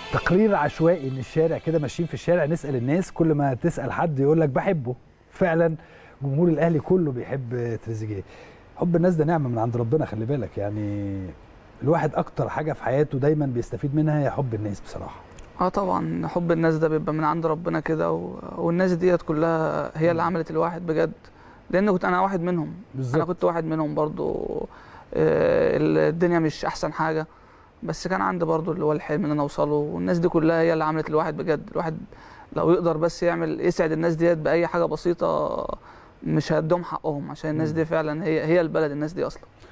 تقرير عشوائي من الشارع كده ماشيين في الشارع نسال الناس كل ما تسال حد يقول لك بحبه فعلا جمهور الاهلي كله بيحب تريزيجيه حب الناس ده نعمه من عند ربنا خلي بالك يعني الواحد اكتر حاجه في حياته دايما بيستفيد منها هي حب الناس بصراحه اه طبعا حب الناس ده بيبقى من عند ربنا كده و... والناس ديت كلها هي اللي عملت الواحد بجد لان كنت انا واحد منهم بالظبط. انا كنت واحد منهم برضو آه، الدنيا مش احسن حاجه بس كان عندي برضو اللي هو الحلم ان انا اوصله والناس دي كلها هي اللي عملت الواحد بجد الواحد لو يقدر بس يعمل يسعد الناس ديت باي حاجه بسيطه مش هدهم حقهم عشان الناس دي فعلا هي هي البلد الناس دي اصلا